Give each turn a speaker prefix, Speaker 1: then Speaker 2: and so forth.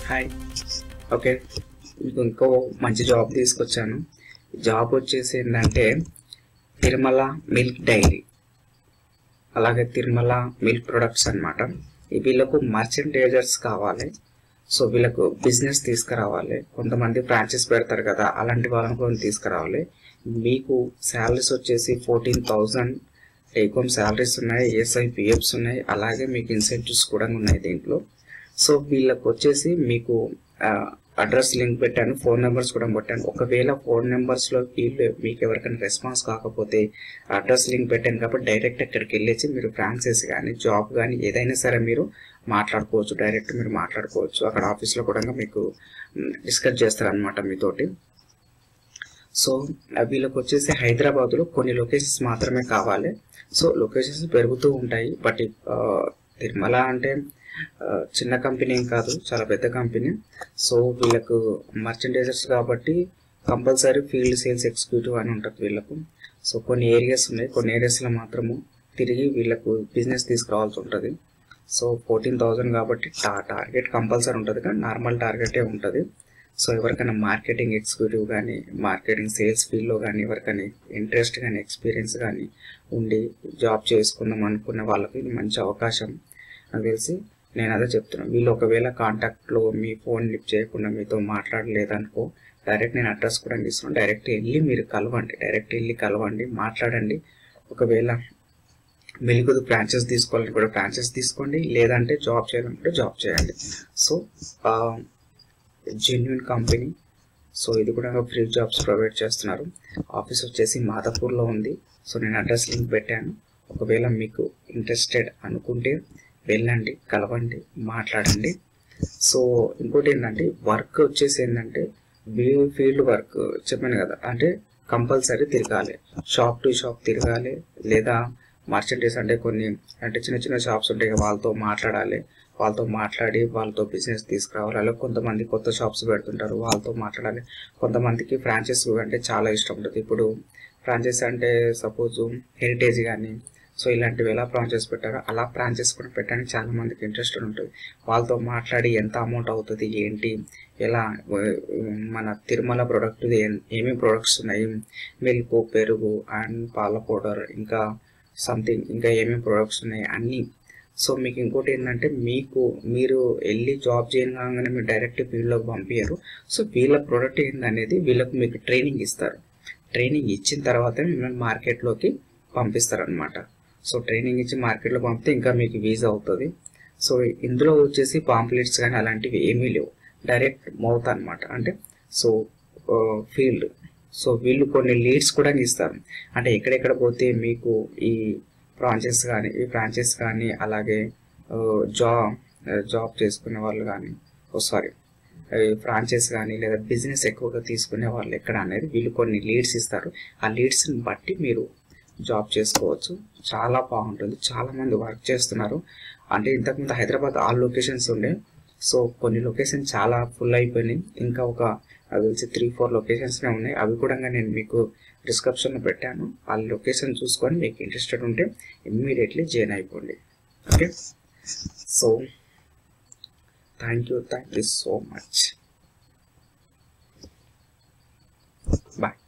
Speaker 1: hi okay మీకు ఇంకో మంచి జాబ్ తీసుకొచ్చాను జాబ్ వచ్చేసి ఏంటంటే తిరుమల మిల్క్ డైరీ అలాగే తిరుమల మిల్క్ ప్రొడక్ట్స్ అన్నమాట ఈ వీళ్ళకు మర్చెంటైజర్స్ కావాలి సో వీళ్ళకు బిజినెస్ తీసుకురావాలి కొంతమంది ఫ్రాంచైజ్ పెడతారు కదా అలాంటి వాళ్ళని కూడా తీసుకురావాలి మీకు శాలరీస్ వచ్చేసి fourteen thousand take home salaries ఉన్నాయి ఏఎస్ఐ పిఎఫ్స్ ఉన్నాయి అలాగే మీకు ఇన్సెంటివ్స్ కూడా ఉన్నాయి దీంట్లో సో వీళ్ళకి వచ్చేసి మీకు అడ్రస్ లింక్ పెట్టాను ఫోన్ నెంబర్స్ కూడా పెట్టాను ఒకవేళ ఫోన్ నెంబర్స్లో వీళ్ళు మీకు ఎవరికైనా రెస్పాన్స్ కాకపోతే అడ్రస్ లింక్ పెట్టాను కాబట్టి డైరెక్ట్ అక్కడికి వెళ్ళేసి మీరు ఫ్రాంచైజ్ కానీ జాబ్ కానీ ఏదైనా సరే మీరు మాట్లాడుకోవచ్చు డైరెక్ట్ మీరు మాట్లాడుకోవచ్చు అక్కడ ఆఫీస్లో కూడా మీకు డిస్కస్ చేస్తారనమాట మీతోటి సో వీళ్ళకి వచ్చేసి హైదరాబాద్లో కొన్ని లొకేషన్స్ మాత్రమే కావాలి సో లొకేషన్స్ పెరుగుతూ ఉంటాయి బట్ తిరుమల అంటే ఆ, చిన్న కంపెనీ ఏం కాదు చాలా పెద్ద కంపెనీ సో వీళ్ళకు మర్చెంటైజర్స్ కాబట్టి కంపల్సరీ ఫీల్డ్ సేల్స్ ఎగ్జిక్యూటివ్ అని ఉంటుంది వీళ్ళకు సో కొన్ని ఏరియాస్ ఉన్నాయి కొన్ని ఏరియాస్లో మాత్రము తిరిగి వీళ్ళకు బిజినెస్ తీసుకురావాల్సి ఉంటుంది సో ఫోర్టీన్ థౌజండ్ కాబట్టి టా టార్గెట్ కంపల్సరీ ఉంటుంది కానీ నార్మల్ టార్గెటే ఉంటుంది సో ఎవరికైనా మార్కెటింగ్ ఎగ్జిక్యూటివ్ కానీ మార్కెటింగ్ సేల్స్ ఫీల్డ్లో కానీ ఎవరికైనా ఇంట్రెస్ట్ కానీ ఎక్స్పీరియన్స్ కానీ ఉండి జాబ్ చేసుకుందాం అనుకున్న వాళ్ళకి ఇది మంచి అవకాశం నాకు తెలిసి నేను అదే చెప్తున్నాను వీళ్ళు ఒకవేళ కాంటాక్ట్లో మీ ఫోన్ లిఫ్ట్ చేయకుండా మీతో మాట్లాడలేదనుకో డైరెక్ట్ నేను అడ్రస్ కూడా ఇస్తున్నాను డైరెక్ట్ వెళ్ళి మీరు కలవండి డైరెక్ట్ వెళ్ళి కలవండి మాట్లాడండి ఒకవేళ మెలుగుదు ఫ్రాంచైజ్ తీసుకోవాలని కూడా ఫ్రాంచైజ్ తీసుకోండి లేదంటే జాబ్ చేయాలనుకుంటే జాబ్ చేయండి సో జెన్యున్ కంపెనీ సో ఇది కూడా ఫ్రీ జాబ్స్ ప్రొవైడ్ చేస్తున్నారు ఆఫీస్ వచ్చేసి మాదాపూర్లో ఉంది సో నేను అడ్రస్ లింక్ పెట్టాను ఒకవేళ మీకు ఇంట్రెస్టెడ్ అనుకుంటే వెళ్ళండి కలవండి మాట్లాడండి సో ఇంకోటి ఏంటంటే వర్క్ వచ్చేసి ఏంటంటే ఫీల్డ్ వర్క్ చెప్పాను కదా అంటే కంపల్సరీ తిరగాలి షాప్ టు షాప్ తిరగాలి లేదా మర్చెంటైజ్ అంటే కొన్ని అంటే చిన్న చిన్న షాప్స్ ఉంటాయి కదా, వాళ్ళతో మాట్లాడాలి వాళ్ళతో మాట్లాడి వాళ్ళతో బిజినెస్ తీసుకురావాలి అలా కొంతమంది కొత్త షాప్స్ పెడుతుంటారు వాళ్ళతో మాట్లాడాలి కొంతమందికి ఫ్రాంచైజ్ అంటే చాలా ఇష్టం ఉంటుంది ఇప్పుడు ఫ్రాంచైజ్ అంటే సపోజ్ హెరిటేజ్ కానీ సో ఇలాంటివి ఎలా ఫ్రాంచైజ్ పెట్టారో అలా ఫ్రాంచైజ్ కూడా పెట్టడానికి చాలా మందికి ఇంట్రెస్ట్ ఉంటుంది వాళ్ళతో మాట్లాడి ఎంత అమౌంట్ అవుతుంది ఏంటి ఎలా ఆ, మన తిరుమల ప్రొడక్ట్ ఏమేమి ప్రొడక్ట్స్ ఉన్నాయి మిల్క్ పెరుగు అండ్ పాల పౌడర్ ఇంకా సంథింగ్ ఇంకా ఏమేమి ప్రొడక్ట్స్ ఉన్నాయి అన్నీ సో మీకు ఇంకోటి ఏంటంటే మీకు మీరు వెళ్ళి జాబ్ చేయగానే మీరు డైరెక్ట్ ఫీల్డ్లోకి పంపించారు సో వీళ్ళ ప్రొడక్ట్ ఏందనేది వీళ్ళకు మీకు ట్రైనింగ్ ఇస్తారు ట్రైనింగ్ ఇచ్చిన తర్వాతే మిమ్మల్ని మార్కెట్లోకి పంపిస్తారనమాట సో ట్రైనింగ్ ఇచ్చి మార్కెట్లో పంపితే ఇంకా మీకు వీజా అవుతుంది సో ఇందులో వచ్చేసి పాంప్లెట్స్ కానీ అలాంటివి ఏమీ లేవు డైరెక్ట్ మౌత్ అనమాట అంటే సో ఫీల్డ్ సో వీళ్ళు కొన్ని లీడ్స్ కూడా ఇస్తారు అంటే ఎక్కడెక్కడ పోతే మీకు ఈ ఫ్రాంచైజ్ కానీ ఈ ఫ్రాంచైజ్ కానీ అలాగే జాబ్ జాబ్ చేసుకునే వాళ్ళు కానీ ఓ సారీ ఫ్రాంచైజ్ కానీ లేదా బిజినెస్ ఎక్కువగా తీసుకునే వాళ్ళు ఎక్కడ అనేది వీళ్ళు కొన్ని లీడ్స్ ఇస్తారు ఆ లీడ్స్ని బట్టి మీరు జాబ్ చేసుకోవచ్చు చాలా బాగుంటుంది చాలా మంది వర్క్ చేస్తున్నారు అంటే ఇంతకుముందు హైదరాబాద్ ఆల్ లొకేషన్స్ ఉండే సో కొన్ని లొకేషన్ చాలా ఫుల్ అయిపోయినాయి ఇంకా ఒక అది తెలిసి త్రీ ఫోర్ లొకేషన్స్నే ఉన్నాయి అవి కూడా నేను మీకు డిస్క్రిప్షన్లో పెట్టాను ఆ లొకేషన్ చూసుకొని మీకు ఇంట్రెస్టెడ్ ఉంటే ఇమ్మీడియట్లీ జాయిన్ అయిపోండి okay so thank you thank you so much bye